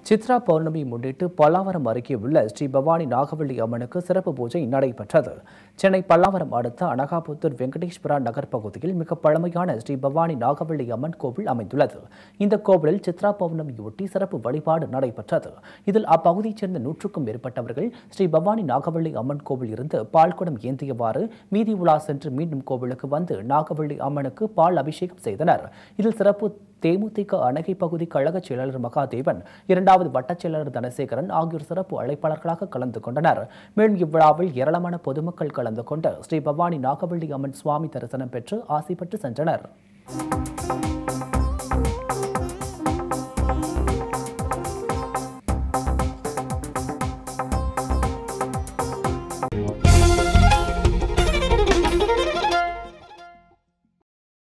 சித்ரா பௌர்ணமி முன்னிட்டு பல்லாவரம் அருகே உள்ள ஸ்ரீ பவானி நாகவள்ளி அம்மனுக்கு சிறப்பு பூஜை நடைபெற்றது சென்னை பல்லாவரம் அடுத்த அனகாபுத்தூர் வெங்கடேஸ்வரா நகர் பகுதியில் மிக பழமையான ஸ்ரீ பவானி நாகவள்ளி அம்மன் கோவில் அமைந்துள்ளது இந்த கோவிலில் சித்ரா பௌர்ணமியொட்டி சிறப்பு வழிபாடு நடைபெற்றது இதில் அப்பகுதியைச் சேர்ந்த நூற்றுக்கும் மேற்பட்டவர்கள் ஸ்ரீ பவானி நாகவள்ளி அம்மன் கோவில் இருந்து பால்குடம் ஏந்தியவாறு வீதி உலா சென்று மீண்டும் கோவிலுக்கு வந்து நாகவள்ளி அம்மனுக்கு பால் அபிஷேகம் செய்தனர் இதில் சிறப்பு தேமுதிக அணகை பகுதி கழக செயலாளர் மகாதேவன் இரண்டாவது வட்டச் செயலாளர் தனசேகரன் ஆகியோர் சிறப்பு அழைப்பாளர்களாக கலந்து கொண்டனர் மேலும் இவ்விழாவில் ஏராளமான பொதுமக்கள் கலந்து கொண்டு ஸ்ரீ பவானி நாகவள்ளி அம்மன் சுவாமி தரிசனம் பெற்று ஆசை பெற்று சென்றனர்